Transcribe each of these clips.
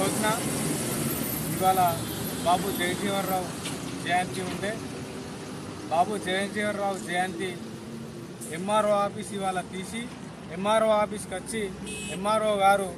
రోజున ఇవాళ బాబు జగజీవనరావు జయంతి ఉంటే బాబు జగజీవనరావు జయంతి ఎంఆర్ఓ ఆఫీస్ ఇవాళ తీసి ఎంఆర్ఓ ఆఫీస్కి వచ్చి ఎంఆర్ఓ గారు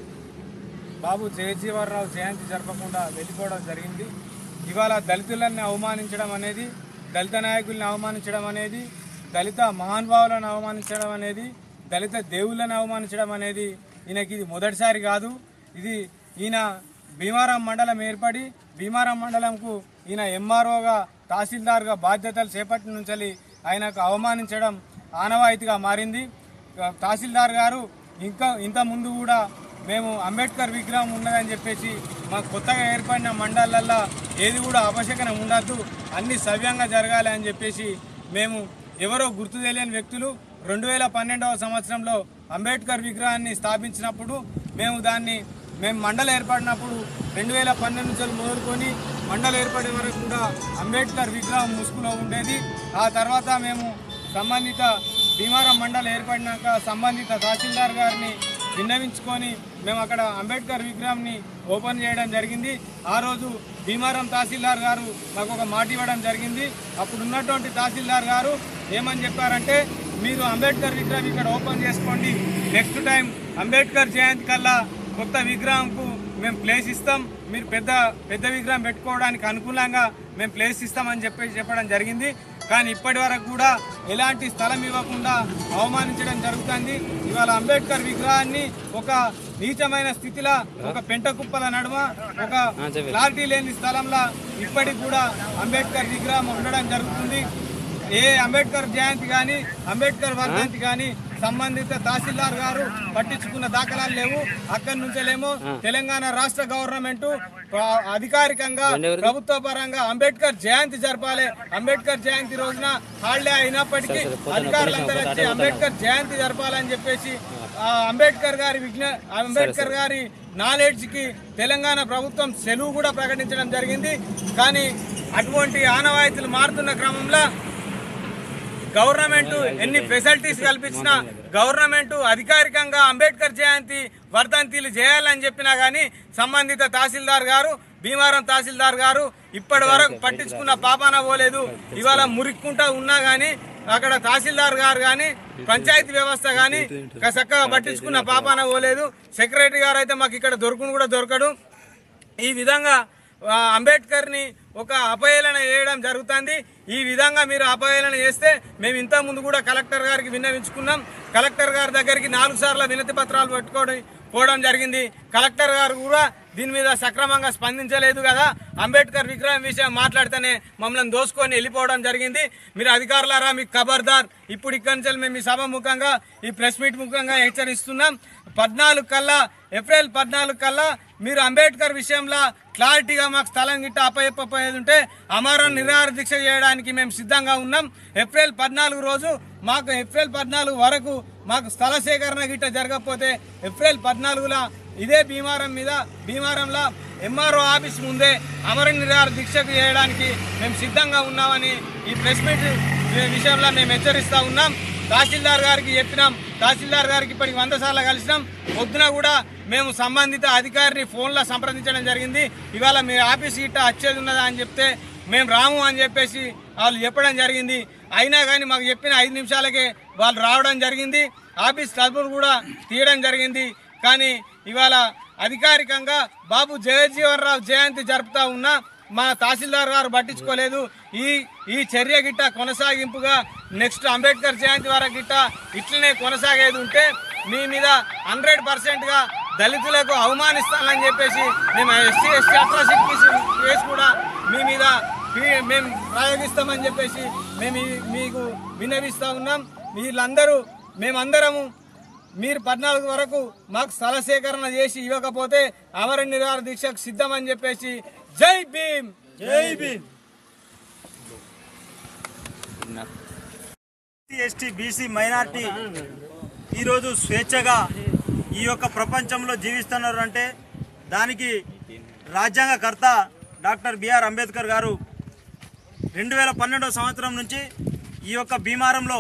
బాబు జగజీవనరావు జయంతి జరపకుండా వెళ్ళిపోవడం జరిగింది ఇవాళ దళితులని అవమానించడం అనేది దళిత నాయకుల్ని అవమానించడం అనేది దళిత మహానుభావులను అవమానించడం అనేది దళిత దేవుళ్ళని అవమానించడం అనేది ఈయనకి ఇది మొదటిసారి కాదు ఇది ఈయన భీమారం మండలం ఏర్పడి భీమారం మండలంకు ఈయన ఎంఆర్ఓగా తహసీల్దార్గా బాధ్యతలు చేపట్టిన నుంచి ఆయనకు అవమానించడం ఆనవాయితీగా మారింది తహసీల్దార్ గారు ఇంకా ఇంత ముందు కూడా మేము అంబేద్కర్ విగ్రహం ఉన్నదని చెప్పేసి మాకు కొత్తగా ఏర్పడిన మండలాల్లో ఏది కూడా అపశకనం ఉండద్దు అన్ని సవ్యంగా జరగాలి అని చెప్పేసి మేము ఎవరో గుర్తు తెలియని వ్యక్తులు రెండు వేల పన్నెండవ సంవత్సరంలో అంబేద్కర్ విగ్రహాన్ని స్థాపించినప్పుడు మేము దాన్ని మేము మండల ఏర్పడినప్పుడు రెండు వేల పన్నెండు నుంచి మొదలుకొని మండల ఏర్పడే వరకు కూడా అంబేద్కర్ విగ్రహం ముసుగులో ఉండేది ఆ తర్వాత మేము సంబంధిత భీమారం మండలం ఏర్పడినాక సంబంధిత తహసీల్దార్ గారిని విన్నవించుకొని మేము అక్కడ అంబేద్కర్ విగ్రహాన్ని ఓపెన్ చేయడం జరిగింది ఆ రోజు భీమారం తహసీల్దార్ గారు మాకు ఒక మాట ఇవ్వడం జరిగింది అప్పుడు ఉన్నటువంటి తహసీల్దార్ గారు ఏమని చెప్పారంటే మీరు అంబేద్కర్ విగ్రహం ఇక్కడ ఓపెన్ చేసుకోండి నెక్స్ట్ టైం అంబేద్కర్ జయంతి కల్లా కొత్త విగ్రహంకు మేము ప్లేస్ ఇస్తాం మీరు పెద్ద పెద్ద విగ్రహం పెట్టుకోవడానికి అనుకూలంగా మేము ప్లేస్ ఇస్తామని చెప్పి చెప్పడం జరిగింది కానీ ఇప్పటి వరకు కూడా ఎలాంటి స్థలం ఇవ్వకుండా అవమానించడం జరుగుతుంది ఇవాళ అంబేద్కర్ విగ్రహాన్ని ఒక నీచమైన స్థితిలో ఒక పెంట కుప్పల నడుమ ఒక క్లారిటీ లేని స్థలంలో ఇప్పటికి కూడా అంబేద్కర్ విగ్రహం ఉండడం జరుగుతుంది ఏ అంబేద్కర్ జయంతి కానీ అంబేద్కర్ వర్ధంతి కానీ సంబంధిత తహసీల్దార్ గారు పట్టించుకున్న దాఖలాలు లేవు అక్కడి నుంచేలేమో తెలంగాణ రాష్ట్ర గవర్నమెంట్ అధికారికంగా ప్రభుత్వ పరంగా అంబేద్కర్ జయంతి జరపాలి అంబేద్కర్ జయంతి రోజున హాలిడే అయినప్పటికీ అధికారులందరూ వచ్చి అంబేద్కర్ జయంతి జరపాలని చెప్పేసి ఆ అంబేద్కర్ గారి విజ్ఞ అంబేద్కర్ గారి నాలెడ్జ్ కి తెలంగాణ ప్రభుత్వం సెలవు కూడా ప్రకటించడం జరిగింది కానీ అటువంటి ఆనవాయితీలు మారుతున్న క్రమంలో గవర్నమెంట్ ఎన్ని ఫెసిలిటీస్ కల్పించినా గవర్నమెంట్ అధికారికంగా అంబేద్కర్ జయంతి వర్ధంతిలు చేయాలని చెప్పినా గానీ సంబంధిత తహసీల్దార్ గారు భీమారం తహసీల్దార్ గారు ఇప్పటి వరకు పట్టించుకున్న పాపాన పోలేదు ఇవాళ మురిక్కుంటా ఉన్నా గానీ అక్కడ తహసీల్దార్ గారు గాని పంచాయతీ వ్యవస్థ గాని చక్కగా పట్టించుకున్న పాపాన పోలేదు సెక్రటరీ గారు అయితే మాకు ఇక్కడ దొరుకును కూడా దొరకడు ఈ విధంగా ఆ, అంబేద్కర్ని ఒక అపహేళన చేయడం జరుగుతుంది ఈ విధంగా మీరు అపహేళన చేస్తే మేము ఇంత ముందు కూడా కలెక్టర్ గారికి విన్నవించుకున్నాం కలెక్టర్ గారి దగ్గరికి నాలుగు సార్లు వినతి పత్రాలు పెట్టుకోవడం పోవడం జరిగింది కలెక్టర్ గారు కూడా దీని మీద సక్రమంగా స్పందించలేదు కదా అంబేద్కర్ విగ్రహం విషయం మాట్లాడితేనే మమ్మల్ని దోసుకొని వెళ్ళిపోవడం జరిగింది మీరు అధికారులారా మీకు ఖబర్దార్ ఇప్పుడు ఇక్కడి నుంచి మేము ఈ సభ ముఖంగా ఈ ప్రెస్ మీట్ ముఖంగా హెచ్చరిస్తున్నాం పద్నాలుగు కల్లా ఏప్రిల్ పద్నాలుగు కల్లా మీరు అంబేద్కర్ విషయంలో క్లారిటీగా మాకు స్థలం గిట్ట అప్పచెప్పపోయేది ఉంటే అమరం నిరాహార దీక్ష చేయడానికి మేము సిద్ధంగా ఉన్నాం ఏప్రిల్ పద్నాలుగు రోజు మాకు ఏప్రిల్ పద్నాలుగు వరకు మాకు స్థల సేకరణ గిట్ట జరగకపోతే ఏప్రిల్ పద్నాలుగులా ఇదే భీమారం మీద భీమారంలో ఎంఆర్ఓ ఆఫీస్ ముందే అమర నిరాహార దీక్షకు చేయడానికి మేము సిద్ధంగా ఉన్నామని ఈ ప్రెస్ మీట్ విషయంలో మేము హెచ్చరిస్తా ఉన్నాం తహసీల్దార్ గారికి చెప్పినాం తహసీల్దార్ గారికి ఇప్పటికి వంద సార్లు కలిసినాం పొద్దున కూడా మేము సంబంధిత అధికారిని ఫోన్లో సంప్రదించడం జరిగింది ఇవాళ మీ ఆఫీస్ గిట్ట వచ్చేది ఉన్నదా అని చెప్తే మేము రాము అని చెప్పేసి వాళ్ళు చెప్పడం జరిగింది అయినా కానీ మాకు చెప్పిన ఐదు నిమిషాలకే వాళ్ళు రావడం జరిగింది ఆఫీస్ తలుపులు కూడా తీయడం జరిగింది కానీ ఇవాళ అధికారికంగా బాబు జగజ్జీవన్ జయంతి జరుపుతా ఉన్నా మా తహసీల్దార్ గారు పట్టించుకోలేదు ఈ ఈ చర్య గిట్ట కొనసాగింపుగా నెక్స్ట్ అంబేద్కర్ జయంతి వరకు గిట్ట ఇట్లనే కొనసాగేది ఉంటే మీ మీద హండ్రెడ్ పర్సెంట్ గా దళితులకు అవమానిస్తానని చెప్పేసి మేము ఎస్సీ ఎస్టీ అట్రాసిటీ కేసు కూడా మీ మీద మీ- మేము ప్రయోగిస్తామని చెప్పేసి మేము ఈ- మీకు విన్నవిస్తా ఉన్నాం వీళ్ళందరూ మేమందరము మీరు పద్నాలుగు వరకు మాకు స్థల సేకరణ చేసి ఇవ్వకపోతే అమర నిరాహార దీక్షకు సిద్ధమని చెప్పేసి జై భీమ్ జై భీమ్ ఎస్టీ బీసీ మైనార్టీ ఈరోజు స్వేచ్ఛగా ఈ యొక్క ప్రపంచంలో జీవిస్తున్నారు అంటే దానికి రాజ్యాంగకర్త డాక్టర్ బిఆర్ అంబేద్కర్ గారు రెండు వేల పన్నెండవ సంవత్సరం నుంచి ఈ యొక్క భీమారంలో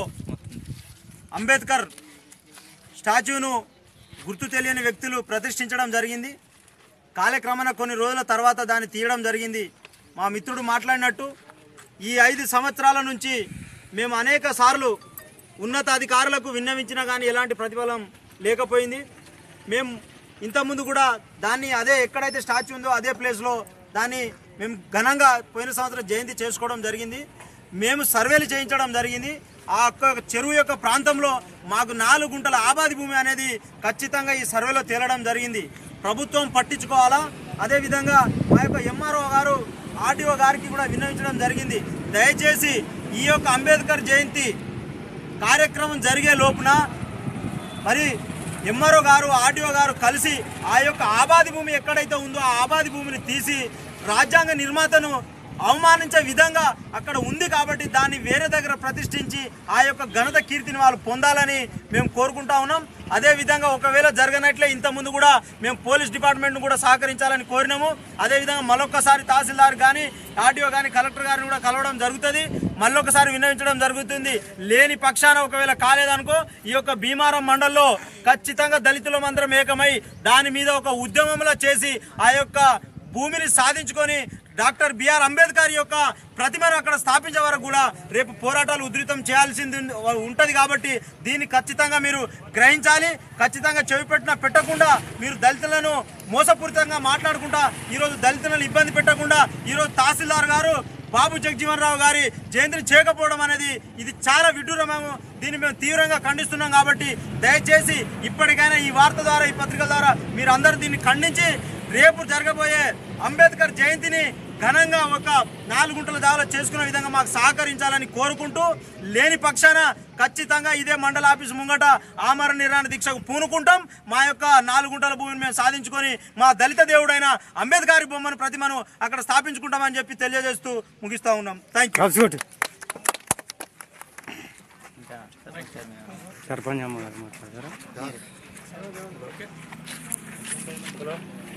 అంబేద్కర్ స్టాచ్యూను గుర్తు తెలియని వ్యక్తులు ప్రతిష్ఠించడం జరిగింది కాలక్రమాన కొన్ని రోజుల తర్వాత దాన్ని తీయడం జరిగింది మా మిత్రుడు మాట్లాడినట్టు ఈ ఐదు సంవత్సరాల నుంచి మేము అనేక సార్లు ఉన్నతాధికారులకు విన్నవించినా కానీ ఎలాంటి ప్రతిఫలం లేకపోయింది మేము ఇంతకుముందు కూడా దాన్ని అదే ఎక్కడైతే స్టాచ్యూ ఉందో అదే ప్లేస్లో దాన్ని మేము ఘనంగా పోయిన సంవత్సరం జయంతి చేసుకోవడం జరిగింది మేము సర్వేలు చేయించడం జరిగింది ఆ యొక్క చెరువు యొక్క ప్రాంతంలో మాకు నాలుగు గుంటల ఆబాది భూమి అనేది ఖచ్చితంగా ఈ సర్వేలో తేలడం జరిగింది ప్రభుత్వం పట్టించుకోవాలా అదేవిధంగా మా యొక్క ఎంఆర్ఓ గారు ఆర్డీఓ గారికి కూడా విన్నవించడం జరిగింది దయచేసి ఈ యొక్క అంబేద్కర్ జయంతి కార్యక్రమం జరిగే లోపున మరి ఎంఆర్ఓ గారు ఆర్డీఓ గారు కలిసి ఆ యొక్క ఆబాది భూమి ఎక్కడైతే ఉందో ఆ ఆబాది భూమిని తీసి రాజ్యాంగ నిర్మాతను అవమానించే విధంగా అక్కడ ఉంది కాబట్టి దాన్ని వేరే దగ్గర ప్రతిష్ఠించి ఆ యొక్క ఘనత కీర్తిని వాళ్ళు పొందాలని మేము కోరుకుంటా ఉన్నాం అదే విధంగా ఒకవేళ జరగనట్లే ఇంత ముందు కూడా మేము పోలీస్ డిపార్ట్మెంట్ కూడా సహకరించాలని కోరినాము అదే విధంగా మరొకసారి తహసీల్దార్ కానీ ఆర్డీఓ కానీ కలెక్టర్ గారిని కూడా కలవడం జరుగుతుంది మళ్ళొకసారి విన్నవించడం జరుగుతుంది లేని పక్షాన ఒకవేళ కాలేదనుకో ఈ యొక్క భీమారం మండల్లో ఖచ్చితంగా దళితుల మందరం ఏకమై దాని మీద ఒక ఉద్యమంలో చేసి ఆ యొక్క భూమిని సాధించుకొని డాక్టర్ బిఆర్ అంబేద్కర్ యొక్క ప్రతిమను అక్కడ స్థాపించే వరకు కూడా రేపు పోరాటాలు ఉధృతం చేయాల్సింది ఉంటది కాబట్టి దీన్ని ఖచ్చితంగా మీరు గ్రహించాలి ఖచ్చితంగా చెవి పెట్టిన పెట్టకుండా మీరు దళితులను మోసపూరితంగా మాట్లాడుకుంటా ఈరోజు దళితులను ఇబ్బంది పెట్టకుండా ఈరోజు తహసీల్దార్ గారు బాబు జగజీవన్ రావు గారి జయంతిని చేయకపోవడం అనేది ఇది చాలా విడ్డూరమేమో దీన్ని మేము తీవ్రంగా ఖండిస్తున్నాం కాబట్టి దయచేసి ఇప్పటికైనా ఈ వార్త ద్వారా ఈ పత్రికల ద్వారా మీరు అందరూ దీన్ని ఖండించి రేపు జరగబోయే అంబేద్కర్ జయంతిని ఘనంగా ఒక నాలుగు గుంటల దావలో చేసుకునే విధంగా మాకు సహకరించాలని కోరుకుంటూ లేని పక్షాన ఖచ్చితంగా ఇదే మండల ఆఫీస్ ముంగట ఆమరణ నిరాణ దీక్షకు పూనుకుంటాం మా యొక్క నాలుగు గుంటల భూమిని మేము సాధించుకొని మా దళిత దేవుడైన అంబేద్కర్ బొమ్మను ప్రతిమను అక్కడ స్థాపించుకుంటామని చెప్పి తెలియజేస్తూ ముగిస్తా ఉన్నాం థ్యాంక్ యూ కలుసుకోండి సర్పంచ్ అమ్మ గారు మాట్లాడతారా